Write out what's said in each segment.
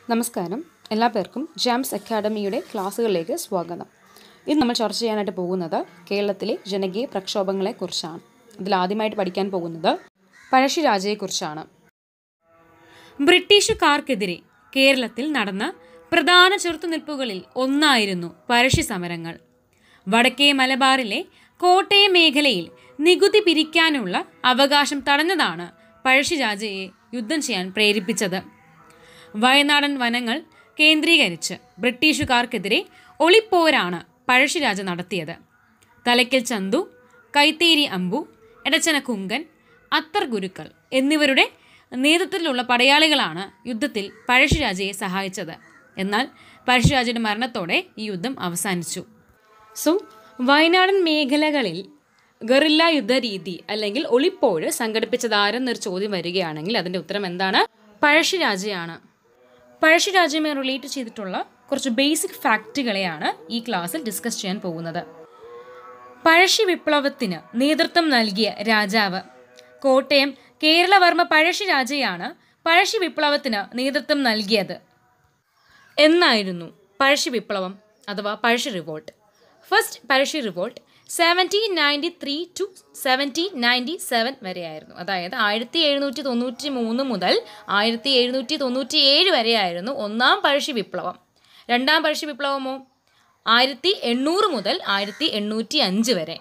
നമസ്കാരം എല്ലാ പേർക്കും ജാംസ് അക്കാഡമിയുടെ ക്ലാസ്സുകളിലേക്ക് സ്വാഗതം ഇന്ന് നമ്മൾ ചർച്ച ചെയ്യാനായിട്ട് പോകുന്നത് കേരളത്തിലെ ജനകീയ പ്രക്ഷോഭങ്ങളെക്കുറിച്ചാണ് ഇതിൽ ആദ്യമായിട്ട് പഠിക്കാൻ പോകുന്നത് പഴശ്ശിരാജയെക്കുറിച്ചാണ് ബ്രിട്ടീഷുകാർക്കെതിരെ കേരളത്തിൽ നടന്ന പ്രധാന ചെറുത്തുനിൽപ്പുകളിൽ ഒന്നായിരുന്നു പഴശ്ശി സമരങ്ങൾ വടക്കേ മലബാറിലെ കോട്ടയം മേഖലയിൽ നികുതി പിരിക്കാനുള്ള അവകാശം തടഞ്ഞതാണ് പഴശ്ശിരാജയെ യുദ്ധം ചെയ്യാൻ പ്രേരിപ്പിച്ചത് വയനാടൻ വനങ്ങൾ കേന്ദ്രീകരിച്ച് ബ്രിട്ടീഷുകാർക്കെതിരെ ഒളിപ്പോരാണ് പഴശ്ശിരാജ നടത്തിയത് തലയ്ക്കൽ ചന്തു കൈത്തേരി അമ്പു എടച്ചന കുങ്കൻ അത്തർ ഗുരുക്കൾ എന്നിവരുടെ നേതൃത്വത്തിലുള്ള പടയാളികളാണ് യുദ്ധത്തിൽ പഴശ്ശിരാജയെ സഹായിച്ചത് എന്നാൽ പഴശ്ശിരാജയുടെ മരണത്തോടെ ഈ യുദ്ധം അവസാനിച്ചു സോ വയനാടൻ മേഖലകളിൽ ഗറില്ല യുദ്ധരീതി അല്ലെങ്കിൽ ഒളിപ്പോഴ് സംഘടിപ്പിച്ചത് ആരെന്നൊരു ചോദ്യം വരികയാണെങ്കിൽ അതിൻ്റെ ഉത്തരം എന്താണ് പഴശ്ശിരാജയാണ് പഴശ്ശിരാജയുമായി റിലേറ്റ് ചെയ്തിട്ടുള്ള കുറച്ച് ബേസിക് ഫാക്റ്റുകളെയാണ് ഈ ക്ലാസ്സിൽ ഡിസ്കസ് ചെയ്യാൻ പോകുന്നത് പഴശ്ശി വിപ്ലവത്തിന് നേതൃത്വം നൽകിയ രാജാവ് കോട്ടയം കേരളവർമ്മ പഴശ്ശിരാജയാണ് പഴശ്ശി വിപ്ലവത്തിന് നേതൃത്വം നൽകിയത് എന്നായിരുന്നു പഴശ്ശി വിപ്ലവം അഥവാ Pazhassi revolt first Pazhassi revolt seventeen ninety three to seventeen ninety seven വരെയായിരുന്നു അതായത് ആയിരത്തി എഴുന്നൂറ്റി തൊണ്ണൂറ്റി മൂന്ന് മുതൽ ആയിരത്തി എഴുന്നൂറ്റി തൊണ്ണൂറ്റി ഏഴ് വരെയായിരുന്നു ഒന്നാം പഴശ്ശി വിപ്ലവം രണ്ടാം പഴശ്ശി വിപ്ലവമോ ആയിരത്തി എണ്ണൂറ് മുതൽ ആയിരത്തി എണ്ണൂറ്റി അഞ്ച് വരെ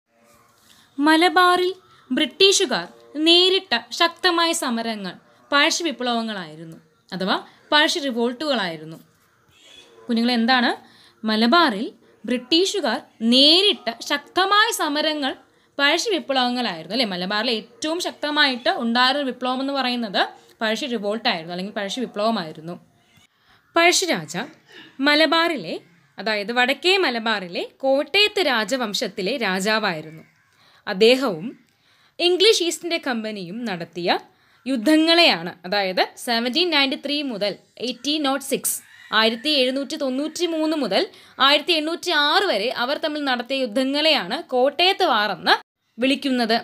മലബാറിൽ ബ്രിട്ടീഷുകാർ നേരിട്ട ശക്തമായ സമരങ്ങൾ പഴശ്ശി വിപ്ലവങ്ങളായിരുന്നു അഥവാ പഴശ്ശി റിവോൾട്ടുകളായിരുന്നു കുഞ്ഞുങ്ങൾ എന്താണ് മലബാറിൽ ബ്രിട്ടീഷുകാർ നേരിട്ട ശക്തമായ സമരങ്ങൾ പഴശ്ശി വിപ്ലവങ്ങളായിരുന്നു അല്ലേ മലബാറിലെ ഏറ്റവും ശക്തമായിട്ട് ഉണ്ടായിരുന്ന വിപ്ലവം എന്ന് പറയുന്നത് പഴശ്ശി റിവോൾട്ടായിരുന്നു അല്ലെങ്കിൽ പഴശ്ശി വിപ്ലവമായിരുന്നു പഴശ്ശിരാജ മലബാറിലെ അതായത് വടക്കേ മലബാറിലെ കോട്ടയത്ത് രാജവംശത്തിലെ രാജാവായിരുന്നു അദ്ദേഹവും ഇംഗ്ലീഷ് ഈസ്റ്റ് ഇന്ത്യ കമ്പനിയും നടത്തിയ യുദ്ധങ്ങളെയാണ് അതായത് സെവൻറ്റീൻ നയൻറ്റി ത്രീ മുതൽ എയ്റ്റീൻ നോട്ട് സിക്സ് ആയിരത്തി എഴുന്നൂറ്റി തൊണ്ണൂറ്റി മൂന്ന് മുതൽ ആയിരത്തി എണ്ണൂറ്റി ആറ് വരെ അവർ തമ്മിൽ നടത്തിയ യുദ്ധങ്ങളെയാണ് കോട്ടയത്ത് വാറെന്ന് വിളിക്കുന്നത്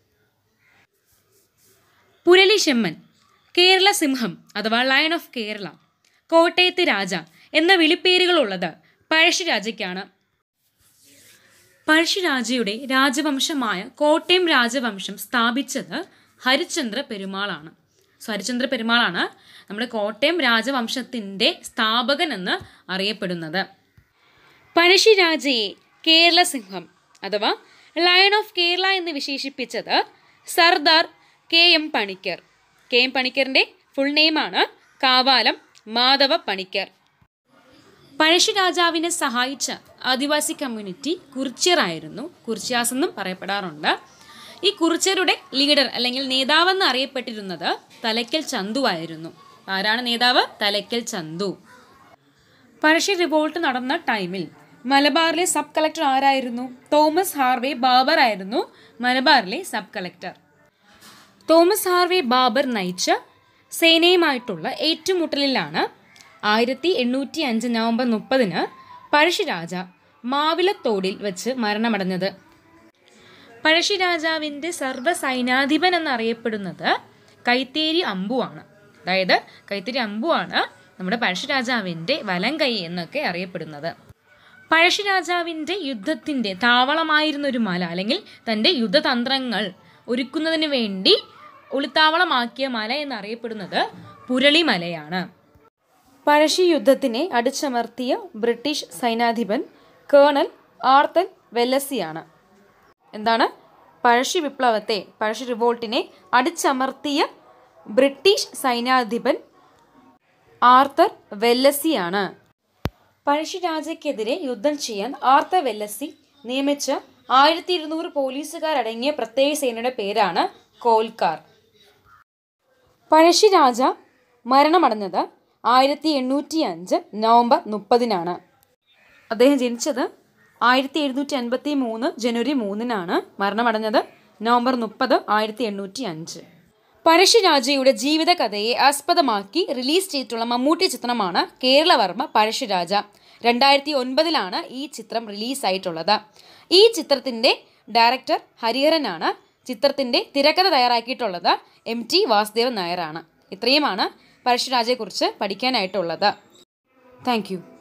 പുരളി ചെമ്മൻ കേരള സിംഹം അഥവാ ലയൺ ഓഫ് കേരള കോട്ടയത്ത് രാജ എന്ന വിളിപ്പേരുകളുള്ളത് പഴശ്ശിരാജയ്ക്കാണ് പഴശ്ശിരാജയുടെ രാജവംശമായ കോട്ടയം രാജവംശം സ്ഥാപിച്ചത് ഹരിശ്ചന്ദ്ര പെരുമാളാണ് സോ ഹരിശ്ചന്ദ്ര പെരുമാളാണ് നമ്മുടെ കോട്ടയം രാജവംശത്തിൻ്റെ സ്ഥാപകൻ എന്ന് അറിയപ്പെടുന്നത് പഴശ്ശിരാജയെ കേരള സിംഹം അഥവാ ലയൺ ഓഫ് കേരള എന്ന് വിശേഷിപ്പിച്ചത് Sardar K M Panikkar K M പണിക്കറിൻ്റെ ഫുൾ നെയിമാണ് കാവാലം മാധവ പണിക്കർ പഴശ്ശിരാജാവിനെ സഹായിച്ച ആദിവാസി കമ്മ്യൂണിറ്റി കുറിച്യറായിരുന്നു കുറിച്യാസ് എന്നും പറയപ്പെടാറുണ്ട് ഈ കുറിച്യരുടെ ലീഡർ അല്ലെങ്കിൽ നേതാവെന്ന് അറിയപ്പെട്ടിരുന്നത് തലയ്ക്കൽ ചന്തുവായിരുന്നു ആരാണ് നേതാവ് തലയ്ക്കൽ ചന്തു പഴശ്ശി റിവോൾട്ട് നടന്ന ടൈമിൽ മലബാറിലെ സബ് കളക്ടർ ആരായിരുന്നു തോമസ് ഹാർവേ ബാബർ ആയിരുന്നു മലബാറിലെ sub collector Thomas Harvey Baber നയിച്ച സേനയുമായിട്ടുള്ള ഏറ്റുമുട്ടലിലാണ് ആയിരത്തി എണ്ണൂറ്റി അഞ്ച് നവംബർ മുപ്പതിന് പഴശ്ശിരാജ മാവിലത്തോടിൽ വെച്ച് മരണമടഞ്ഞത് പഴശ്ശിരാജാവിൻ്റെ സർവ്വസൈനാധിപൻ എന്നറിയപ്പെടുന്നത് കൈത്തേരി അമ്പുവാണ് അതായത് കൈത്തേരി അമ്പുവാണ് നമ്മുടെ പഴശ്ശിരാജാവിൻ്റെ വലം കൈ എന്നൊക്കെ അറിയപ്പെടുന്നത് പഴശ്ശിരാജാവിൻ്റെ യുദ്ധത്തിൻ്റെ താവളമായിരുന്ന ഒരു മല അല്ലെങ്കിൽ തൻ്റെ യുദ്ധതന്ത്രങ്ങൾ ഒരുക്കുന്നതിന് വേണ്ടി ഒളിത്താവളമാക്കിയ മല എന്നറിയപ്പെടുന്നത് പുരളിമലയാണ് പഴശ്ശി യുദ്ധത്തിനെ അടിച്ചമർത്തിയ ബ്രിട്ടീഷ് സൈനാധിപൻ കേണൽ ആർത്തൽ വെല്ലസിയാണ് എന്താണ് പഴശ്ശി വിപ്ലവത്തെ പഴശ്ശി റിവോൾട്ടിനെ അടിച്ചമർത്തിയ ബ്രിട്ടീഷ് സൈന്യാധിപൻ ആർത്തർ വെല്ലസിയാണ് പഴശ്ശിരാജയ്ക്കെതിരെ യുദ്ധം ചെയ്യാൻ ആർത്തർ വെല്ലസി നിയമിച്ച ആയിരത്തി ഇരുന്നൂറ് പോലീസുകാരടങ്ങിയ പ്രത്യേക സേനയുടെ പേരാണ് കോൽക്കാർ പഴശ്ശിരാജ മരണമടഞ്ഞത് ആയിരത്തി എണ്ണൂറ്റി അഞ്ച് നവംബർ മുപ്പതിനാണ് അദ്ദേഹം ജനിച്ചത് ആയിരത്തി എഴുന്നൂറ്റി അൻപത്തി മൂന്ന് ജനുവരി മൂന്നിനാണ് മരണമടഞ്ഞത് നവംബർ മുപ്പത് ആയിരത്തി എണ്ണൂറ്റി അഞ്ച് പഴശ്ശിരാജയുടെ ജീവിതകഥയെ ആസ്പദമാക്കി റിലീസ് ചെയ്തിട്ടുള്ള മമ്മൂട്ടി ചിത്രമാണ് കേരളവർമ്മ പഴശ്ശിരാജ രണ്ടായിരത്തി ഒൻപതിലാണ് ഈ ചിത്രം റിലീസായിട്ടുള്ളത് ഈ ചിത്രത്തിൻ്റെ ഡയറക്ടർ ഹരിഹരനാണ് ചിത്രത്തിൻ്റെ തിരക്കഥ തയ്യാറാക്കിയിട്ടുള്ളത് എം ടി വാസുദേവൻ നായരാണ് ഇത്രയുമാണ് പഴശ്ശിരാജയെക്കുറിച്ച് പഠിക്കാനായിട്ടുള്ളത് താങ്ക് യു